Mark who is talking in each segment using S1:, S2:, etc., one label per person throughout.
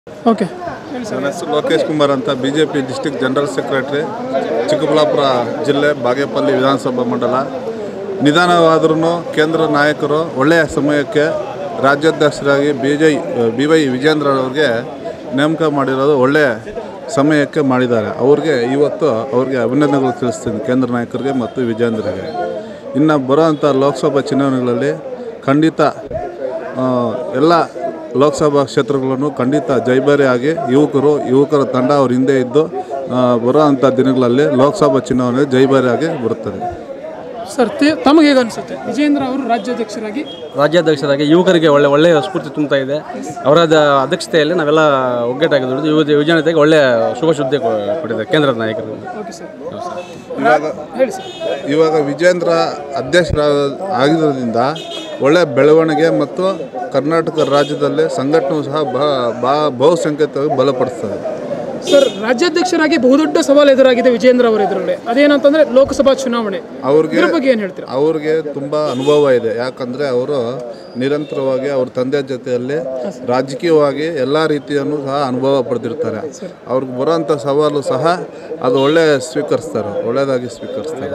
S1: okay ಹೇಳಿ sir
S2: ನನ್ನ ಹೆಸರು ಲೋಕೇಶ್ ಕುಮಾರ್ ಅಂತ B J P district general secretary Chikkaballapura ಜಿಲ್ಲೆ ಬಾಗೇಪಲ್ಲಿ ವಿಧಾನಸಭಾ ಮಂಡಲ ನಿಧಾನವಾದ್ರೂ ಕೇಂದ್ರ ನಾಯಕರು ಒಳ್ಳೆಯ ಸಮಯಕ್ಕೆ ರಾಜ್ಯಾಧ್ಯಕ್ಷರಾಗಿ ಬಿ ಜೈ ಬಿ ವೈ ವಿಜೇಂದ್ರ ಅವ್ರಿಗೆ ನೇಮಕ ಮಾಡಿರೋದು ಒಳ್ಳೆಯ ಸಮಯಕ್ಕೆ ಮಾಡಿದ್ದಾರೆ ಅವ್ರಿಗೆ ಇವತ್ತು ಅವ್ರಿಗೆ ಅಭಿನಂದನೆಗಳು ತಿಳಿಸ್ತೀನಿ ಕೇಂದ್ರ ನಾಯಕರಿಗೆ ಮತ್ತು ವಿಜೇಂದ್ರಿಗೆ ಇನ್ನು ಬರೋವಂಥ ಲೋಕಸಭಾ ಚುನಾವಣೆಗಳಲ್ಲಿ ಖಂಡಿತ ಆ, ಎಲ್ಲ ಲೋಕಸಭಾ ಕ್ಷೇತ್ರಗಳನ್ನು ಖಂಡಿತ ಜೈಬಾರಿಯಾಗಿ ಯುವಕರು ಯುವಕರ ತಂಡ ಅವ್ರ ಹಿಂದೆ ಇದ್ದು ಆ, ಬರುವಂಥ ದಿನಗಳಲ್ಲಿ ಲೋಕಸಭಾ ಚುನಾವಣೆ ಜೈಬಾರಿಯಾಗಿ ಬರುತ್ತದೆ
S1: ಸರ್ ತೆ- ತಮಗೆ ಹೇಗೆ ಅನಿಸುತ್ತೆ ವಿಜೇಂದ್ರ ಅವರು ರಾಜ್ಯಾಧ್ಯಕ್ಷರಾಗಿ
S3: ರಾಜ್ಯಾಧ್ಯಕ್ಷರಾಗಿ ಯುವಕರಿಗೆ ಒಳ್ಳೆ ಒಳ್ಳೆಯ ಸ್ಫೂರ್ತಿ ತುಂಬುತ್ತಾ ಇದೆ ಅವರ ದ- ಅಧ್ಯಕ್ಷತೆಯಲ್ಲಿ ನಾವೆಲ್ಲ ಒಗ್ಗಟ್ಟಾಗಿ ದುಡಿದು ಯುವ ಯುವಜನತೆಗೆ ಒಳ್ಳೆಯ ಶುಭ ಸುದ್ದಿ ಕೊ- ಕೊಟ್ಟಿದ್ದಾರೆ ಕೇಂದ್ರದ ನಾಯಕರು
S1: ಓಕೆ ಸರ್
S2: ಇವಾಗ
S1: ಹೇಳಿ ಸರ್
S2: ಇವಾಗ ವಿಜೇಂದ್ರ ಅಧ್ಯಕ್ಷರ ಆಗಿರೋದ್ರಿಂದ ಒಳ್ಳೆಯ ಬೆಳವಣಿಗೆ ಮತ್ತು ಕರ್ನಾಟಕ ರಾಜ್ಯದಲ್ಲಿ ಸಂಘಟನೆ ಸಹ ಬಹ ಬಾ ಬಹುಸಂಖ್ಯಾತವಾಗಿ ಬಲಪಡಿಸ್ತದೆ
S1: ಸರ್ ರಾಜ್ಯಾಧ್ಯಕ್ಷರಾಗಿ ಬಹುದೊಡ್ಡ ಸವಾಲು ಎದುರಾಗಿದೆ ವಿಜೇಂದ್ರ ಅವರ ಎದುರುಗಡೆ ಅದೇನಂತಂದ್ರೆ ಲೋಕಸಭಾ ಚುನಾವಣೆ
S2: ಅವ್ರಿಗೆ
S1: ಇದ್ರ ಬಗ್ಗೆ ಏನು ಹೇಳ್ತೀರಾ
S2: ಅವ್ರಿಗೆ ತುಂಬ ಅನುಭವ ಇದೆ ಯಾಕಂದರೆ ಅವರು ನಿರಂತರವಾಗಿ ಅವ್ರ ತಂದೆ ಜೊತೆಯಲ್ಲಿ ರಾಜಕೀಯವಾಗಿ ಎಲ್ಲ ರೀತಿಯನ್ನು ಸಹ ಅನುಭವ ಪಡೆದಿರ್ತಾರೆ ಅವ್ರಿಗೆ ಬರೋಂಥ ಸವಾಲು ಸಹ ಅದು ಒಳ್ಳೆ ಸ್ವೀಕರಿಸ್ತಾರೆ ಒಳ್ಳೆಯದಾಗಿ ಸ್ವೀಕರಿಸ್ತಾರೆ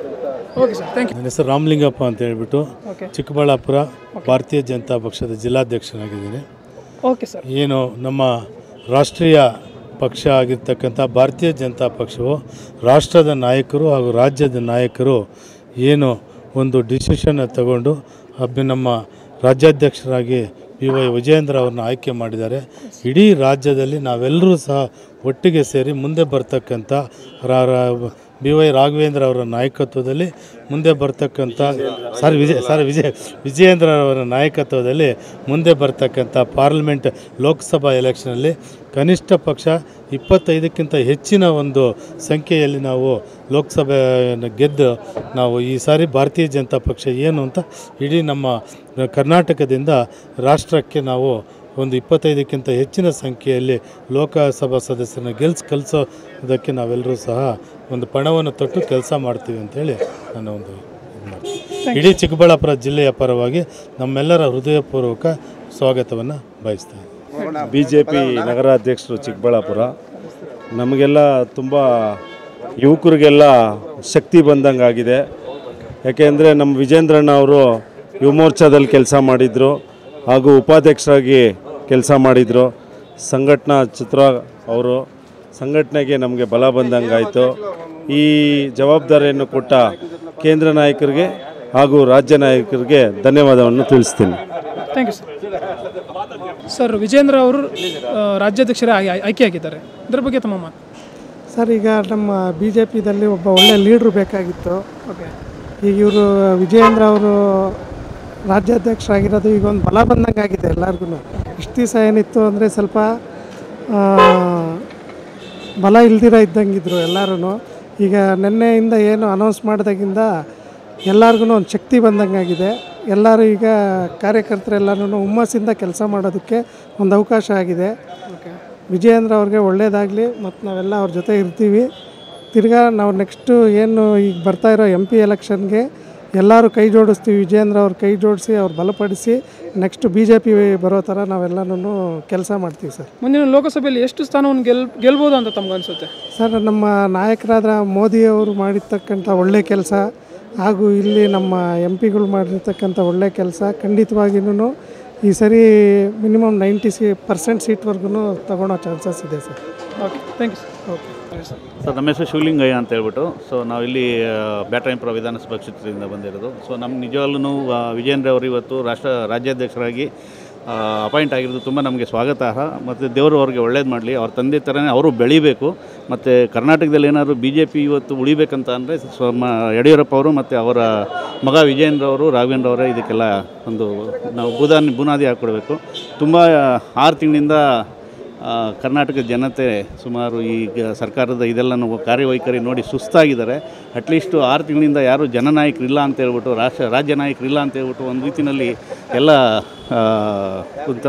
S1: ಓಕೆ ಸರ್ ಥ್ಯಾಂಕ್ ಯು
S4: ನನ್ನ ಹೆಸರು ರಾಮಲಿಂಗಪ್ಪ ಅಂತ ಹೇಳ್ಬಿಟ್ಟು
S1: ಓಕೆ
S4: ಚಿಕ್ಕಬಳ್ಳಾಪುರ ಭಾರತೀಯ ಜನತಾ ಪಕ್ಷದ ಜಿಲ್ಲಾಧ್ಯಕ್ಷನಾಗಿದ್ದೀನಿ
S1: ಓಕೆ ಸರ್
S4: ಏನು ನಮ್ಮ ರಾಷ್ಟ್ರೀಯ ಪಕ್ಷ ಆಗಿರ್ತಕ್ಕಂಥ ಭಾರತೀಯ ಜನತಾ ಪಕ್ಷವು ರಾಷ್ಟ್ರದ ನಾಯಕರು ಹಾಗೂ ರಾಜ್ಯದ ನಾಯಕರು ಏನು ಒಂದು ಡಿಸಿಷನ್ ತಗೊಂಡು ಅಬ್ಬಿ ನಮ್ಮ ರಾಜ್ಯಾಧ್ಯಕ್ಷರಾಗಿ ಪಿ ವೈ ವಿಜಯೇಂದ್ರ ಅವ್ರನ್ನ ಆಯ್ಕೆ ಮಾಡಿದ್ದಾರೆ ಇಡೀ ರಾಜ್ಯದಲ್ಲಿ ನಾವೆಲ್ಲರೂ ಸಹ ಒಟ್ಟಿಗೆ ಸೇರಿ ಮುಂದೆ ಬರ್ತಕ್ಕಂಥ ರಾ ರಾ- ಬಿ ವೈ ರಾಘವೇಂದ್ರ ಅವರ ನಾಯಕತ್ವದಲ್ಲಿ ಮುಂದೆ ಬರ್ತಕ್ಕಂಥ ಸಾರಿ ವಿಜಯ್ ಸಾರಿ ವಿಜಯ್ ವಿಜಯೇಂದ್ರ ಅವರ ನಾಯಕತ್ವದಲ್ಲಿ ಮುಂದೆ ಬರ್ತಕ್ಕಂಥ ಪಾರ್ಲಿಮೆಂಟ್ ಲೋಕಸಭಾ ಎಲೆಕ್ಷನಲ್ಲಿ ಕನಿಷ್ಠ ಪಕ್ಷ ಇಪ್ಪತ್ತೈದಕ್ಕಿಂತ ಹೆಚ್ಚಿನ ಒಂದು ಸಂಖ್ಯೆಯಲ್ಲಿ ನಾವು ಲೋಕಸಭೆಯನ್ನು ಗೆದ್ದು ನಾವು ಈ ಸಾರಿ ಭಾರತೀಯ ಜನತಾ ಪಕ್ಷ ಏನು ಅಂತ ಇಡೀ ನಮ್ಮ ಕರ್ನಾಟಕದಿಂದ ರಾಷ್ಟ್ರಕ್ಕೆ ನಾವು ಒಂದು ಇಪ್ಪತ್ತೈದಕ್ಕಿಂತ ಹೆಚ್ಚಿನ ಸಂಖ್ಯೆಯಲ್ಲಿ ಲೋಕಸಭಾ ಸದಸ್ಯರನ್ನ ಗೆಲ್ಸ್ ಕಲಿಸೋದಕ್ಕೆ ನಾವೆಲ್ಲರೂ ಸಹ ಒಂದು ಪಣವನ್ನು ತೊಟ್ಟು ಕೆಲಸ ಮಾಡ್ತೀವಿ ಅಂತೇಳಿ ನಾನು ಒಂದು ಇದು ಮಾಡ್ತೀನಿ ಇಡೀ ಚಿಕ್ಕಬಳ್ಳಾಪುರ ಜಿಲ್ಲೆಯ ಪರವಾಗಿ ನಮ್ಮೆಲ್ಲರ ಹೃದಯಪೂರ್ವಕ ಸ್ವಾಗತವನ್ನು ಬಯಸ್ತೇನೆ
S5: ಬಿ ಜೆ ಪಿ ನಗರಾಧ್ಯಕ್ಷರು ಚಿಕ್ಕಬಳ್ಳಾಪುರ ನಮಗೆಲ್ಲ ತುಂಬ ಯುವಕರಿಗೆಲ್ಲ ಶಕ್ತಿ ಬಂದಂಗೆ ಆಗಿದೆ ಯಾಕೆಂದರೆ ನಮ್ಮ ವಿಜೇಂದ್ರಣ್ಣ ಅವರು ಯುವ ಮೋರ್ಚಾದಲ್ಲಿ ಕೆಲಸ ಮಾಡಿದರು ಹಾಗೂ ಉಪಾಧ್ಯಕ್ಷರಾಗಿ ಕೆಲಸ ಮಾಡಿದರು ಸಂಘಟನಾ ಚಿತ್ರ ಅವರು ಸಂಘಟನೆಗೆ ನಮಗೆ ಬಲ ಬಂದಂಗಾಯಿತು ಈ ಜವಾಬ್ದಾರಿಯನ್ನು ಕೊಟ್ಟ ಕೇಂದ್ರ ನಾಯಕರಿಗೆ ಹಾಗೂ ರಾಜ್ಯ ನಾಯಕರಿಗೆ ಧನ್ಯವಾದವನ್ನು ತಿಳಿಸ್ತೀನಿ
S1: thank you sir sir Vijendra ಅವರು ಆ, ರಾಜ್ಯಾಧ್ಯಕ್ಷರೇ ಆಗಿ ಆಯ್ಕೆಯಾಗಿದ್ದಾರೆ ಇದ್ರ ಬಗ್ಗೆ ತಮ್ಮ ಮಾತು
S6: ಸರ್ ಈಗ ನಮ್ಮ ಬಿ ಜೆ ಪಿದಲ್ಲಿ ಒಬ್ಬ ಒಳ್ಳೆ ಲೀಡ್ರು ಬೇಕಾಗಿತ್ತು
S1: ಓಕೆ
S6: ಈಗ ಇವರು ವಿಜಯೇಂದ್ರ ಅವರು ರಾಜ್ಯಾಧ್ಯಕ್ಷರಾಗಿರೋದು ಈಗ ಒಂದು ಬಲ ಬಂದಂಗೆ ಆಗಿದೆ ಎಲ್ಲರಿಗೂ ಇಷ್ಟು ದಿವಸ ಏನಿತ್ತು ಅಂದರೆ ಸ್ವಲ್ಪ ಆ, ಬಲ ಇಲ್ದಿರ ಇದ್ದಂಗಿದ್ರು ಎಲ್ಲರೂ ಈಗ ನಿನ್ನೆಯಿಂದ ಏನು ಅನೌನ್ಸ್ ಮಾಡಿದಾಗಿಂದ ಎಲ್ಲರಿಗೂ ಒಂದು ಶಕ್ತಿ ಬಂದಂಗೆ ಆಗಿದೆ ಎಲ್ಲರೂ ಈಗ ಕಾರ್ಯಕರ್ತರೆಲ್ಲರೂ ಹುಮ್ಮಸ್ಸಿಂದ ಕೆಲಸ ಮಾಡೋದಕ್ಕೆ ಒಂದು ಅವಕಾಶ ಆಗಿದೆ ವಿಜಯೇಂದ್ರ ಅವ್ರಿಗೆ ಒಳ್ಳೇದಾಗಲಿ ಮತ್ತು ನಾವೆಲ್ಲ ಅವ್ರ ಜೊತೆ ಇರ್ತೀವಿ ತಿರ್ಗಾ ನಾವು ನೆಕ್ಸ್ಟು ಏನು ಈಗ ಬರ್ತಾ ಇರೋ ಎಮ್ ಪಿ ಎಲೆಕ್ಷನ್ಗೆ ಎಲ್ಲರೂ ಕೈ ಜೋಡಿಸ್ತೀವಿ ವಿಜಯೇಂದ್ರ ಅವ್ರ ಕೈ ಜೋಡಿಸಿ ಅವ್ರು ಬಲಪಡಿಸಿ ನೆಕ್ಸ್ಟ್ ಬಿ ಜೆ ಪಿ ಬರೋ ಥರ ನಾವೆಲ್ಲನೂ ಕೆಲಸ ಮಾಡ್ತೀವಿ ಸರ್
S1: ಮುಂದಿನ ಲೋಕಸಭೆಯಲ್ಲಿ ಎಷ್ಟು ಸ್ಥಾನವನ್ನು ಗೆಲ್ ಗೆಲ್ಬೋದು ಅಂತ ತಮ್ಗೆ ಅನಿಸುತ್ತೆ
S6: ಸರ್ ನಮ್ಮ ನಾಯಕರಾದ ಮೋದಿಯವರು ಮಾಡಿರ್ತಕ್ಕಂಥ ಒಳ್ಳೆ ಕೆಲಸ ಹಾಗೂ ಇಲ್ಲಿ ನಮ್ಮ ಎಂ ಪಿಗಳು ಮಾಡಿರ್ತಕ್ಕಂಥ ಒಳ್ಳೆ ಕೆಲಸ ಖಂಡಿತವಾಗಿಯೂ ಈ ಸರಿ ಮಿನಿಮಮ್ ನೈಂಟಿ ಸಿ ಪರ್ಸೆಂಟ್ ಸೀಟ್ವರೆಗೂ ತಗೊಳ್ಳೋ ಚಾನ್ಸಸ್ ಇದೆ sir
S1: okay thank you sir okay sir
S7: sir ನಮ್ಮ ಹೆಸರು ಶಿವಲಿಂಗಯ್ಯ ಅಂತ ಹೇಳ್ಬಿಟ್ಟು ಸೊ ನಾವಿಲ್ಲಿ ಬ್ಯಾಟರಾಯಪುರ ವಿಧಾನಸಭಾ ಕ್ಷೇತ್ರದಿಂದ ಬಂದಿರೋದು ಸೊ ನಮ್ಮ ನಿಜವಾಗ್ಲೂ ವಿಜೇಂದ್ರ ಅವರು ಇವತ್ತು ರಾಷ್ಟ್ರ ರಾಜ್ಯಾಧ್ಯಕ್ಷರಾಗಿ ಅಪಾಯಿಂಟ್ ಆಗಿರೋದು ತುಂಬ ನಮಗೆ ಸ್ವಾಗತಾರ್ಹ ಮತ್ತು ದೇವರು ಅವ್ರಿಗೆ ಒಳ್ಳೇದು ಮಾಡಲಿ ಅವ್ರ ತಂದೆ ಥರನೇ ಅವರು ಬೆಳಿಬೇಕು ಮತ್ತು ಕರ್ನಾಟಕದಲ್ಲಿ ಏನಾದರೂ ಬಿ ಜೆ ಪಿ ಇವತ್ತು ಉಳಿಬೇಕಂತ ಅಂದರೆ ಸ್ವ ಮ ಯಡಿಯೂರಪ್ಪ ಅವರು ಮತ್ತು ಅವರ ಮಗ ವಿಜೇಂದ್ರ ಅವರು ರಾಘವೇಂದ್ರ ಅವರೇ ಇದಕ್ಕೆಲ್ಲ ಒಂದು ನಾವು ಬುದಾನಿ ಬುನಾದಿ ಹಾಕ್ಕೊಡ್ಬೇಕು ತುಂಬ ಆರು ತಿಂಗಳಿಂದ ಆ, ಕರ್ನಾಟಕದ ಜನತೆ ಸುಮಾರು ಈಗ ಸರ್ಕಾರದ ಇದೆಲ್ಲ ಕಾರ್ಯವೈಖರಿ ನೋಡಿ ಸುಸ್ತಾಗಿದ್ದಾರೆ ಅಟ್ಲೀಸ್ಟು ಆರು ತಿಂಗಳಿಂದ ಯಾರು ಜನನಾಯಕರಿಲ್ಲ ಅಂತ ಹೇಳ್ಬಿಟ್ಟು ರಾಷ್ಟ್ರ ರಾಜ್ಯ ನಾಯಕರಿಲ್ಲ ಅಂತ ಹೇಳ್ಬಿಟ್ಟು ಒಂದು ರೀತಿಯಲ್ಲಿ ಎಲ್ಲ ಆ, ಒಂಥರ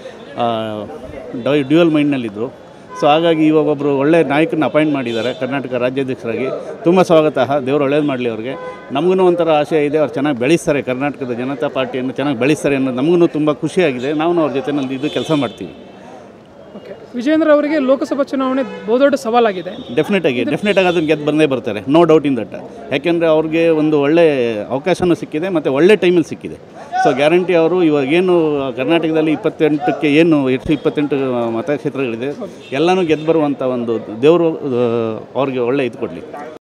S7: ಡೈ ಡ್ಯೂಯಲ್ ಮೈಂಡ್ನಲ್ಲಿದ್ದರು ಸೊ ಹಾಗಾಗಿ ಇವಾಗ ಒಬ್ಬರು ಒಳ್ಳೆ ನಾಯಕನ ಅಪಾಯಿಂಟ್ ಮಾಡಿದ್ದಾರೆ ಕರ್ನಾಟಕ ರಾಜ್ಯಾಧ್ಯಕ್ಷರಾಗಿ ತುಂಬ ಸ್ವಾಗತ ದೇವರು ಒಳ್ಳೇದು ಮಾಡಲಿ ಅವ್ರಿಗೆ ನಮಗೂ ಒಂಥರ ಆಸೆ ಇದೆ ಅವ್ರು ಚೆನ್ನಾಗಿ ಬೆಳೆಸ್ತಾರೆ ಕರ್ನಾಟಕದ ಜನತಾ ಪಾರ್ಟಿಯನ್ನು ಚೆನ್ನಾಗಿ ಬೆಳೆಸ್ತಾರೆ ಅನ್ನೋದು ನಮಗೂ ತುಂಬ ಖುಷಿಯಾಗಿದೆ ನಾವು ಅವ್ರ ಜೊತೆನಲ್ಲಿ ಇದು ಕೆಲಸ ಮಾಡ್ತೀವಿ
S1: ಓಕೆ ವಿಜೇಂದ್ರ ಅವರಿಗೆ ಲೋಕಸಭಾ ಚುನಾವಣೆ ಬಹುದೊಡ್ಡ ಸವಾಲಾಗಿದೆ
S7: ಡೆಫಿನೆಟ್ ಆಗಿ ಡೆಫಿನೆಟ್ ಆಗಿ ಅದನ್ನು ಗೆದ್ದು ಬಂದೇ ಬರ್ತಾರೆ ನೋ ಡೌಟ್ ಇನ್ ದಟ್ ಯಾಕೆಂದರೆ ಅವ್ರಿಗೆ ಒಂದು ಒಳ್ಳೆ ಅವಕಾಶನೂ ಸಿಕ್ಕಿದೆ ಮತ್ತು ಒಳ್ಳೆ ಟೈಮಲ್ಲಿ ಸಿಕ್ಕಿದೆ ಸೊ ಗ್ಯಾರಂಟಿ ಅವರು ಇವಾಗೇನು ಕರ್ನಾಟಕದಲ್ಲಿ ಇಪ್ಪತ್ತೆಂಟಕ್ಕೆ ಏನು ಎಷ್ಟು ಇಪ್ಪತ್ತೆಂಟು ಮತಕ್ಷೇತ್ರಗಳಿದೆ ಎಲ್ಲನೂ ಗೆದ್ದು ಬರುವಂಥ ಒಂದು ದೇವರು ಅವ್ರಿಗೆ ಒಳ್ಳೆ ಇದು ಕೊಡಲಿ